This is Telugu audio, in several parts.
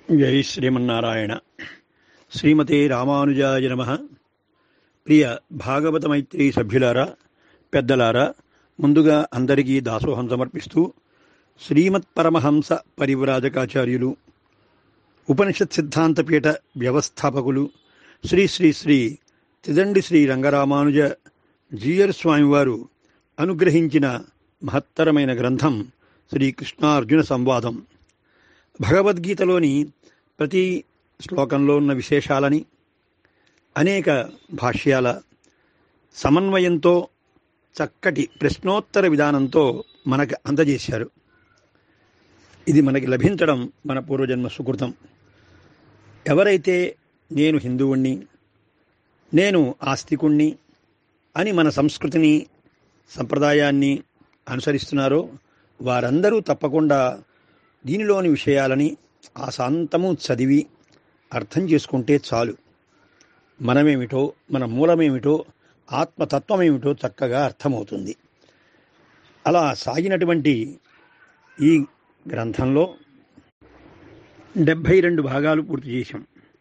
జై శ్రీమన్నారాయణ శ్రీమతే రామానుజాయ నమ ప్రియ భాగవత మైత్రి సభ్యులారా పెద్దలారా ముందుగా అందరికీ దాసోహం సమర్పిస్తూ శ్రీమత్ పరమహంస పరివ్రాజకాచార్యులు ఉపనిషత్ సిద్ధాంతపీఠ వ్యవస్థాపకులు శ్రీ శ్రీ శ్రీ తిదండి శ్రీ రంగరామానుజ జీయర్ స్వామివారు అనుగ్రహించిన మహత్తరమైన గ్రంథం శ్రీ కృష్ణార్జున సంవాదం భగవద్గీతలోని ప్రతి శ్లోకంలో ఉన్న విశేషాలని అనేక భాష్యాల సమన్వయంతో చక్కటి ప్రశ్నోత్తర విధానంతో మనకు అందజేశారు ఇది మనకి లభించడం మన పూర్వజన్మ సుకృతం ఎవరైతే నేను హిందువుణ్ణి నేను ఆస్తికుణ్ణి అని మన సంస్కృతిని సంప్రదాయాన్ని అనుసరిస్తున్నారో వారందరూ తప్పకుండా దీనిలోని విషయాలని ఆశాంతము చదివి అర్థం చేసుకుంటే చాలు మనమేమిటో మన మూలమేమిటో ఆత్మతత్వమేమిటో చక్కగా అర్థమవుతుంది అలా సాగినటువంటి ఈ గ్రంథంలో డెబ్భై రెండు భాగాలు పూర్తి చేశాం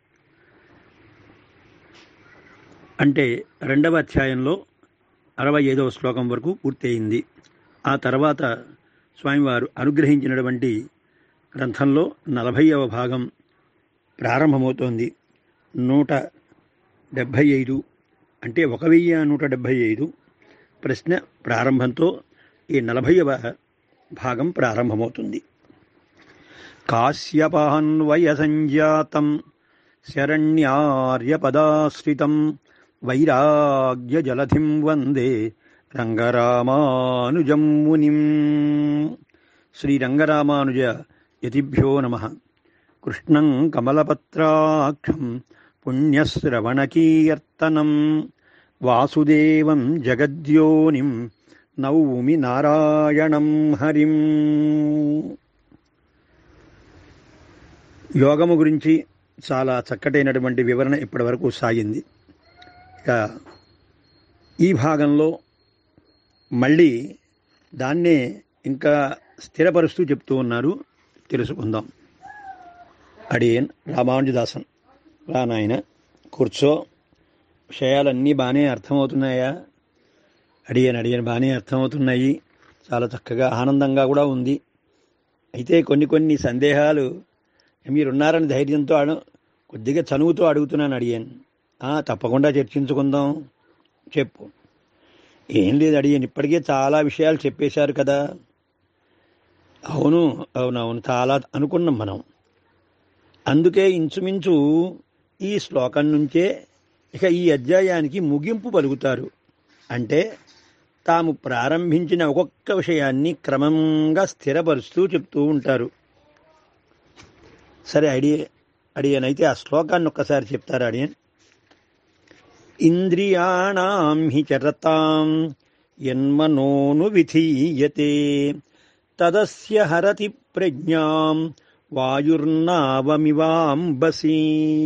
అంటే రెండవ అధ్యాయంలో అరవై ఐదవ శ్లోకం వరకు పూర్తయింది ఆ తర్వాత స్వామివారు అనుగ్రహించినటువంటి గ్రంథంలో నలభైవ భాగం ప్రారంభమవుతోంది నూట డెబ్భై ఐదు అంటే ఒక వెయ్యి నూట డెబ్భై ఐదు ప్రశ్న ప్రారంభంతో ఈ నలభైవ భాగం ప్రారంభమవుతుంది కాశ్యపాన్వయ సంజాతం శరణ్యార్యపదాశ్రితం వైరాగ్య జలధిం వందే రంగరామానుజం మునిం శ్రీరంగరామానుజ యతిభ్యో నమ కృష్ణం కమలపత్రాక్షం పుణ్యశ్రవణకీర్తనం వాసుదేవం జగద్యోనిం నౌమి నారాయణం హరిం యోగము గురించి చాలా చక్కటైనటువంటి వివరణ ఇప్పటివరకు సాగింది ఇక ఈ భాగంలో మళ్ళీ దాన్నే ఇంకా స్థిరపరుస్తూ చెప్తూ ఉన్నారు తెలుసుకుందాం అడియన్ రామానుజదాసన్ రా నాయన కూర్చో విషయాలన్నీ బాగానే అర్థమవుతున్నాయా అడియన్ అడియన్ బాగానే అర్థమవుతున్నాయి చాలా చక్కగా ఆనందంగా కూడా ఉంది అయితే కొన్ని కొన్ని సందేహాలు మీరున్నారని ధైర్యంతో అడు కొద్దిగా చనువుతో అడుగుతున్నాను అడిగాను తప్పకుండా చర్చించుకుందాం చెప్పు ఏం లేదు అడిగాను ఇప్పటికే చాలా విషయాలు చెప్పేశారు కదా అవును అవునవును చాలా అనుకున్నాం మనం అందుకే ఇంచుమించు ఈ శ్లోకం నుంచే ఇక ఈ అధ్యాయానికి ముగింపు పలుకుతారు అంటే తాము ప్రారంభించిన ఒక్కొక్క విషయాన్ని క్రమంగా స్థిరపరుస్తూ చెప్తూ ఉంటారు సరే అడియ అడియన్ అయితే ఆ శ్లోకాన్ని ఒక్కసారి చెప్తారా అడియన్ ఇంద్రియాణం హి చరతాం యన్మనోను విధీయతే తదస్య హరతి ప్రజ్ఞాం వాయుర్నావమివాంబసి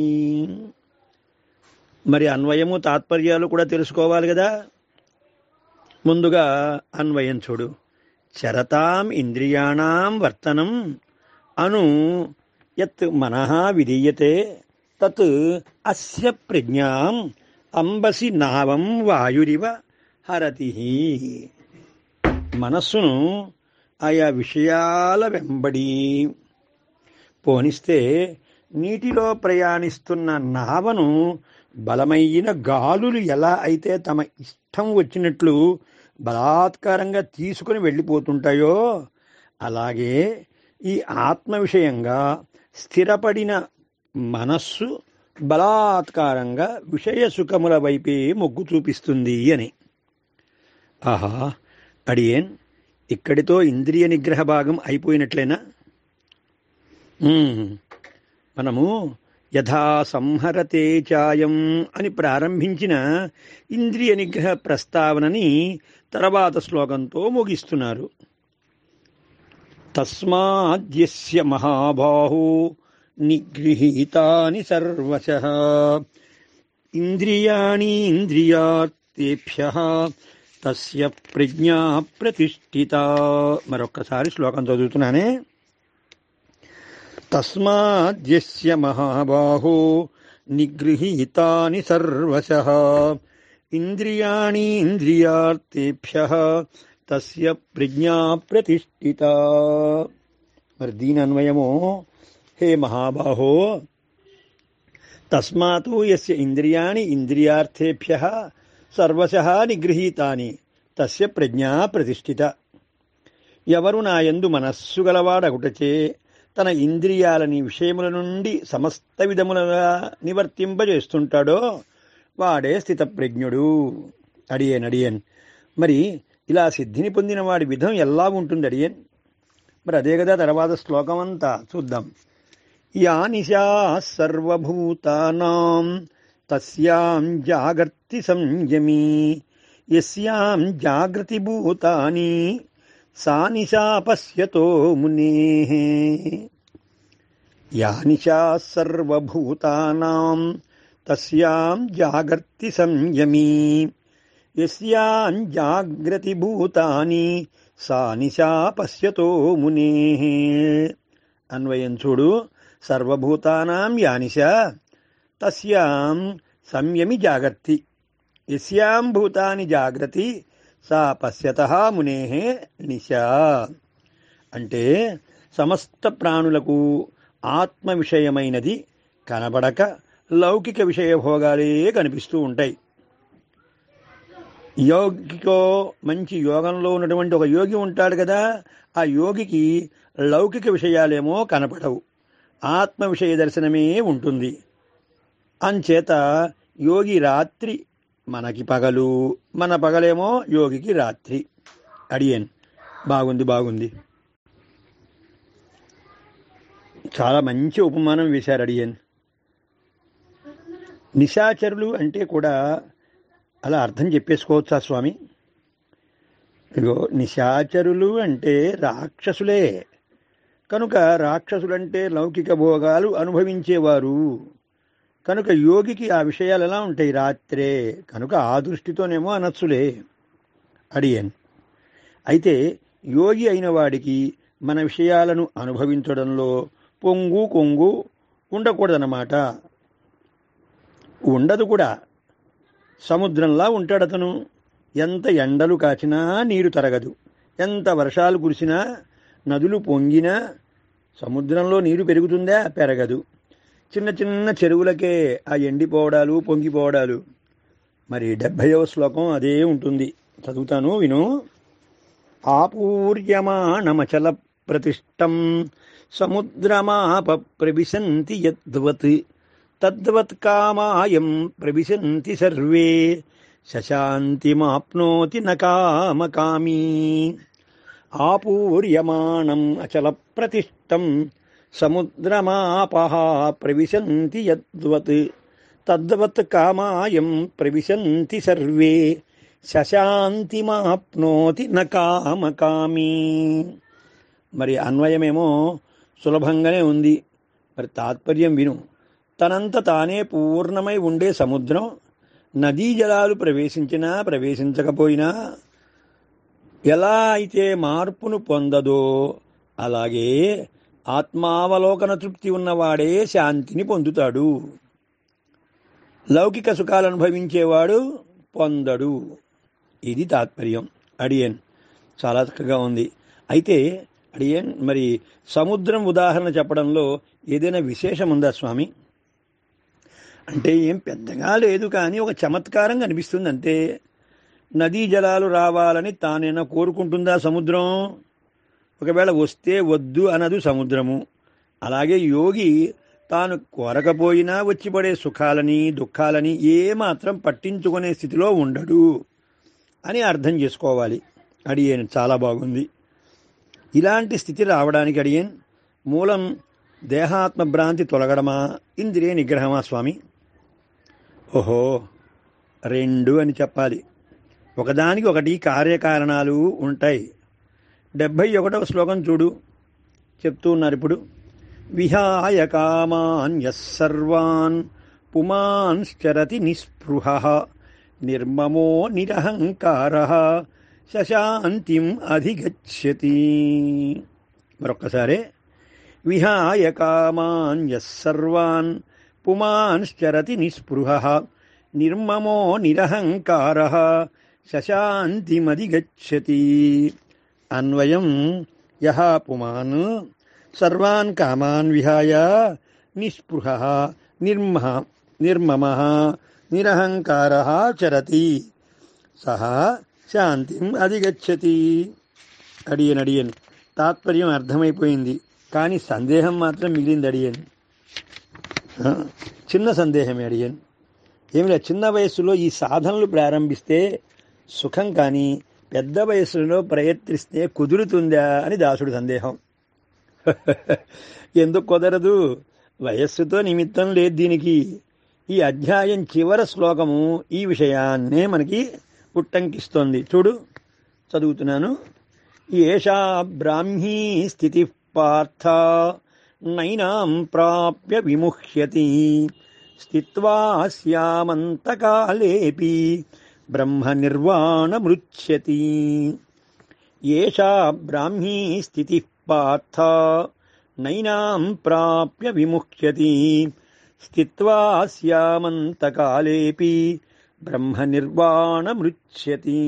మరి అన్వయము తాత్పర్యాలు కూడా తెలుసుకోవాలి కదా ముందుగా అన్వయం చూడు చరతాం ఇంద్రియాణం వర్తనం అను యత్ మనః విధీయతే తత్ అస్య ప్రజ్ఞాం అంబసి నావం వాయురివ హరతి మనస్సును ఆయా విషయాల వెంబడి పోనిస్తే నీటిలో ప్రయాణిస్తున్న నావను బలమైన గాలులు ఎలా అయితే తమ ఇష్టం వచ్చినట్లు బలాత్కారంగా తీసుకుని వెళ్ళిపోతుంటాయో అలాగే ఈ ఆత్మ విషయంగా స్థిరపడిన మనస్సు బలాత్కారంగా విషయ సుఖముల వైపే మొగ్గు చూపిస్తుంది అని ఆహా అడియేన్ ఇక్కడితో ఇంద్రియ నిగ్రహ భాగం అయిపోయినట్లేనా మనము యథా సంహరతే చాయం అని ప్రారంభించిన ఇంద్రియ నిగ్రహ ప్రస్తావనని తర్వాత శ్లోకంతో ముగిస్తున్నారు తస్మాద్యస్య మహాబాహో నిగృహీతాని సర్వశ ఇంద్రియాణి ఇంద్రియాత్తేభ్య తస్య ప్రజ్ఞా ప్రతిష్ఠిత మరొక్కసారి శ్లోకం చదువుతున్నానే తస్మాద్యస్య మహాబాహో నిగృహీతాని సర్వశః ఇంద్రియాణి ఇంద్రియార్థేభ్య తస్య ప్రజ్ఞా ప్రతిష్ఠిత మరి దీని అన్వయము హే మహాబాహో తస్మాత్ యస్య ఇంద్రియాణి ఇంద్రియార్థేభ్య సర్వశః నిగృహీతాని తస్య ప్రజ్ఞా ప్రతిష్ఠిత ఎవరు నా యందు మనస్సు గలవాడగుటచే తన ఇంద్రియాలని విషయముల నుండి సమస్త విధములుగా నివర్తింపజేస్తుంటాడో వాడే స్థితప్రజ్ఞుడు అడియన్ అడియన్ మరి ఇలా సిద్ధిని పొందిన వాడి విధం ఎలా ఉంటుంది అడియన్ మరి అదే కదా తర్వాత శ్లోకం అంతా చూద్దాం యా నిశా సర్వభూతానాం తస్యాం జాగర్తి సంయమీ యస్యాం జాగృతి భూతాని సా నిశా పశ్యతో మునే యా నిశా సర్వభూతానాం తస్యాం జాగర్తి సంయమీ యస్యాం జాగ్రతి భూతాని సా నిశా పశ్యతో మునే అన్వయం చూడు సర్వభూతానాం యానిశ తస్యాం సంయమి జాగర్తి యస్యాం భూతాని జాగ్రతి సా పశ్యత మునే నిశా అంటే సమస్త ప్రాణులకు ఆత్మ విషయమైనది కనబడక లౌకిక విషయ భోగాలే కనిపిస్తూ ఉంటాయి యోగికో మంచి యోగంలో ఉన్నటువంటి ఒక యోగి ఉంటాడు కదా ఆ యోగికి లౌకిక విషయాలేమో కనపడవు ఆత్మ విషయ దర్శనమే ఉంటుంది అంచేత యోగి రాత్రి మనకి పగలు మన పగలేమో యోగికి రాత్రి అడియన్ బాగుంది బాగుంది చాలా మంచి ఉపమానం వేశారు అడియన్ నిశాచరులు అంటే కూడా అలా అర్థం చెప్పేసుకోవచ్చా స్వామి ఇగో నిశాచరులు అంటే రాక్షసులే కనుక రాక్షసులంటే లౌకిక భోగాలు అనుభవించేవారు కనుక యోగికి ఆ విషయాలు ఎలా ఉంటాయి రాత్రే కనుక ఆ దృష్టితోనేమో అనొచ్చులే అడియన్ అయితే యోగి అయిన వాడికి మన విషయాలను అనుభవించడంలో పొంగు కొంగు ఉండకూడదన్నమాట ఉండదు కూడా సముద్రంలా ఉంటాడతను ఎంత ఎండలు కాచినా నీరు తరగదు ఎంత వర్షాలు కురిసినా నదులు పొంగినా సముద్రంలో నీరు పెరుగుతుందా పెరగదు చిన్న చిన్న చెరువులకే ఆ ఎండిపోవడాలు పొంగిపోవడాలు మరి డెబ్భైవ శ్లోకం అదే ఉంటుంది చదువుతాను విను ఆపూర్యమాణమచల ప్రతిష్టం సముద్రమాప ప్రవిశంతి యద్వత్ తద్వత్ కామాయం ప్రవిశంతి సర్వే శశాంతిమాప్నోతి న కామకామీ ఆపూర్యమాణం అచల ప్రతిష్టం సముద్రమాపహ ప్రవిశంతి యద్వత్ తద్వత్ కామాయం ప్రవిశంతి సర్వే శశాంతిమాప్నోతి న కామకామీ మరి అన్వయమేమో సులభంగానే ఉంది మరి తాత్పర్యం విను తనంత తానే పూర్ణమై ఉండే సముద్రం నదీ జలాలు ప్రవేశించినా ప్రవేశించకపోయినా ఎలా అయితే మార్పును పొందదో అలాగే ఆత్మావలోకన తృప్తి ఉన్నవాడే శాంతిని పొందుతాడు లౌకిక సుఖాలు అనుభవించేవాడు పొందడు ఇది తాత్పర్యం అడియన్ చాలా చక్కగా ఉంది అయితే అడియన్ మరి సముద్రం ఉదాహరణ చెప్పడంలో ఏదైనా విశేషం ఉందా స్వామి అంటే ఏం పెద్దగా లేదు కానీ ఒక చమత్కారం కనిపిస్తుంది అంతే నదీ జలాలు రావాలని తానైనా కోరుకుంటుందా సముద్రం ఒకవేళ వస్తే వద్దు అనదు సముద్రము అలాగే యోగి తాను కోరకపోయినా వచ్చి పడే సుఖాలని దుఃఖాలని ఏమాత్రం పట్టించుకునే స్థితిలో ఉండడు అని అర్థం చేసుకోవాలి అడియన్ చాలా బాగుంది ఇలాంటి స్థితి రావడానికి అడియన్ మూలం దేహాత్మ భ్రాంతి తొలగడమా ఇంద్రియ నిగ్రహమా స్వామి ఓహో రెండు అని చెప్పాలి ఒకదానికి ఒకటి కార్యకారణాలు ఉంటాయి డెబ్భై ఒకటవ శ్లోకం చూడు చెప్తూ ఉన్నారు ఇప్పుడు విహాయ కామాన్యసర్వాన్ పుమాంశ్చరతి నిస్పృహ నిర్మమో నిరహంకార శశాంతిం అధిగచ్చతి మరొక్కసారి విహాయ కామాన్ యస్సర్వాన్ పుమాంశ్చరతి నిస్పృహ నిర్మమో నిరహంకార శశాంతిమధిగచ్చతి అన్వయం యహ పుమాన్ సర్వాన్ కామాన్ విహాయ నిస్పృహ నిర్మ నిర్మమ నిరహంకార చరతి సహ శాంతిం అధిగచ్చతి అడియన్ అడియన్ తాత్పర్యం అర్థమైపోయింది కానీ సందేహం మాత్రం మిగిలింది అడియన్ ఆ, చిన్న సందేహమే అడియన్ ఏమిలే చిన్న వయస్సులో ఈ సాధనలు ప్రారంభిస్తే సుఖం కానీ పెద్ద వయస్సులో ప్రయత్నిస్తే కుదురుతుందా అని దాసుడి సందేహం ఎందుకు కుదరదు వయస్సుతో నిమిత్తం లేదు దీనికి ఈ అధ్యాయం చివర శ్లోకము ఈ విషయాన్నే మనకి ఉట్టంకిస్తోంది చూడు చదువుతున్నాను ఏషా బ్రాహ్మీ స్థితి పార్థ నైనాం ప్రాప్య విముహ్యతి స్థిత్వా స్యామంతకాలేపి బ్రహ్మ నిర్వాణమృచ్యతి ఏషా బ్రాహ్మీ స్థితి పార్థ నైనాం ప్రాప్య విముహ్యతి స్థిత్వా స్యామంతకాలేపి బ్రహ్మ నిర్వాణమృచ్యతి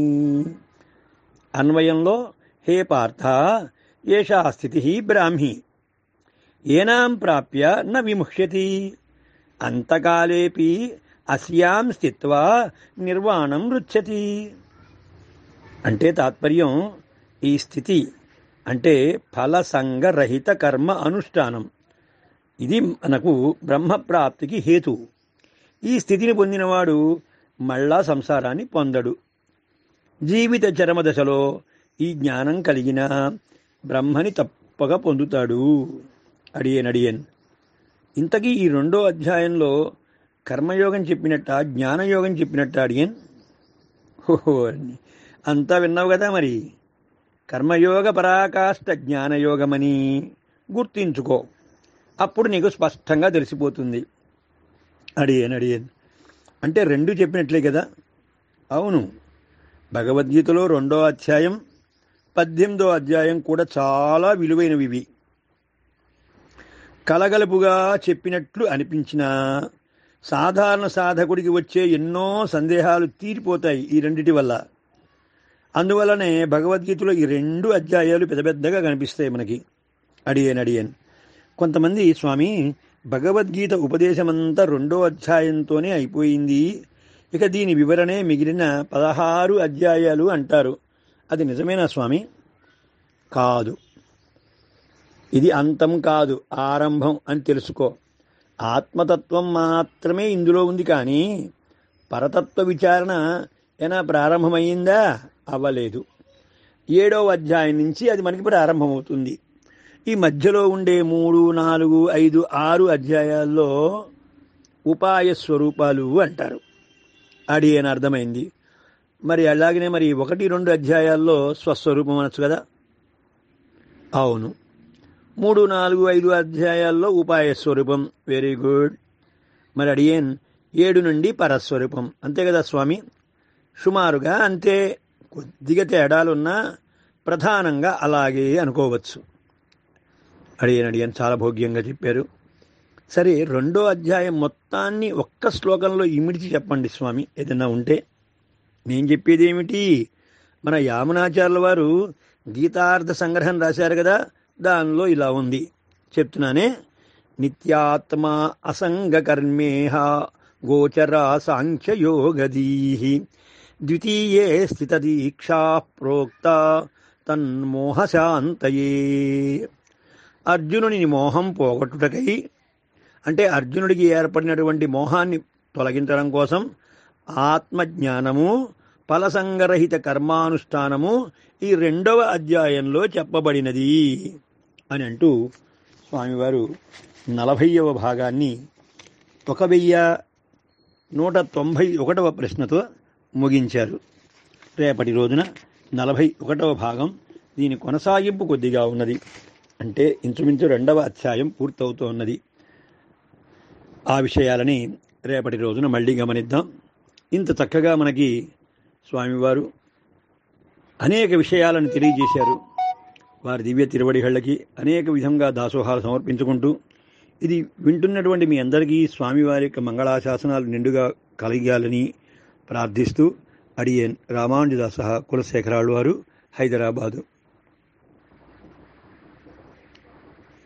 అన్వయంలో హే పార్థ ఏషా స్థితి బ్రాహ్మీ ఏనాం ప్రాప్య న విముహ్యతి అంతకాలేపి అస్యాం స్థిత్వా నిర్వాణం రుచ్యతి అంటే తాత్పర్యం ఈ స్థితి అంటే ఫలసంగరహిత కర్మ అనుష్ఠానం ఇది మనకు బ్రహ్మప్రాప్తికి హేతు ఈ స్థితిని పొందినవాడు మళ్ళా సంసారాన్ని పొందడు జీవిత చరమ దశలో ఈ జ్ఞానం కలిగిన బ్రహ్మని తప్పక పొందుతాడు అడియన్ అడియన్ ఇంతకీ ఈ రెండో అధ్యాయంలో కర్మయోగం చెప్పినట్ట జ్ఞానయోగం చెప్పినట్ట అడియన్ ఓహో అంతా విన్నావు కదా మరి కర్మయోగ పరాకాష్ట జ్ఞానయోగమని గుర్తించుకో అప్పుడు నీకు స్పష్టంగా తెలిసిపోతుంది అడియన్ అడియన్ అంటే రెండు చెప్పినట్లే కదా అవును భగవద్గీతలో రెండో అధ్యాయం పద్దెనిమిదో అధ్యాయం కూడా చాలా విలువైనవి ఇవి కలగలుపుగా చెప్పినట్లు అనిపించినా సాధారణ సాధకుడికి వచ్చే ఎన్నో సందేహాలు తీరిపోతాయి ఈ రెండిటి వల్ల అందువల్లనే భగవద్గీతలో ఈ రెండు అధ్యాయాలు పెద్ద పెద్దగా కనిపిస్తాయి మనకి అడియన్ అడియన్ కొంతమంది స్వామి భగవద్గీత ఉపదేశమంతా రెండో అధ్యాయంతోనే అయిపోయింది ఇక దీని వివరణే మిగిలిన పదహారు అధ్యాయాలు అంటారు అది నిజమేనా స్వామి కాదు ఇది అంతం కాదు ఆరంభం అని తెలుసుకో ఆత్మతత్వం మాత్రమే ఇందులో ఉంది కానీ పరతత్వ విచారణ ఏనా ప్రారంభమైందా అవ్వలేదు ఏడవ అధ్యాయం నుంచి అది మనకి ప్రారంభమవుతుంది ఈ మధ్యలో ఉండే మూడు నాలుగు ఐదు ఆరు అధ్యాయాల్లో ఉపాయ స్వరూపాలు అంటారు అడి అని అర్థమైంది మరి అలాగనే మరి ఒకటి రెండు అధ్యాయాల్లో స్వస్వరూపం అనొచ్చు కదా అవును మూడు నాలుగు ఐదు అధ్యాయాల్లో ఉపాయ స్వరూపం వెరీ గుడ్ మరి అడియన్ ఏడు నుండి పరస్వరూపం అంతే కదా స్వామి సుమారుగా అంతే కొద్దిగా తేడాలున్నా ప్రధానంగా అలాగే అనుకోవచ్చు అడియన్ అడియన్ చాలా భోగ్యంగా చెప్పారు సరే రెండో అధ్యాయం మొత్తాన్ని ఒక్క శ్లోకంలో ఇమిడిచి చెప్పండి స్వామి ఏదైనా ఉంటే నేను చెప్పేది ఏమిటి మన యామునాచార్యుల వారు గీతార్థ సంగ్రహం రాశారు కదా దానిలో ఇలా ఉంది చెప్తున్నానే నిత్యాత్మ అసంగకర్మేహ గోచరా సాంఖ్యయోగదీ ద్వితీయే స్థితదీక్షా ప్రోక్త తన్మోహశాంతయే అర్జునుని మోహం పోగొట్టుటకై అంటే అర్జునుడికి ఏర్పడినటువంటి మోహాన్ని తొలగించడం కోసం ఆత్మజ్ఞానము ఫలసంగరహిత కర్మానుష్ఠానము ఈ రెండవ అధ్యాయంలో చెప్పబడినది అని అంటూ స్వామివారు నలభైవ భాగాన్ని ఒక వెయ్యి నూట తొంభై ఒకటవ ప్రశ్నతో ముగించారు రేపటి రోజున నలభై ఒకటవ భాగం దీని కొనసాగింపు కొద్దిగా ఉన్నది అంటే ఇంచుమించు రెండవ అధ్యాయం పూర్తవుతోన్నది ఆ విషయాలని రేపటి రోజున మళ్ళీ గమనిద్దాం ఇంత చక్కగా మనకి స్వామివారు అనేక విషయాలను తెలియజేశారు వారి దివ్య తిరువడిగళ్ళకి అనేక విధంగా దాసోహాలు సమర్పించుకుంటూ ఇది వింటున్నటువంటి మీ అందరికీ స్వామివారి యొక్క మంగళాశాసనాలు నిండుగా కలిగాలని ప్రార్థిస్తూ అడియన్ రామానుజదాస కులశేఖరాళ్ళు వారు హైదరాబాదు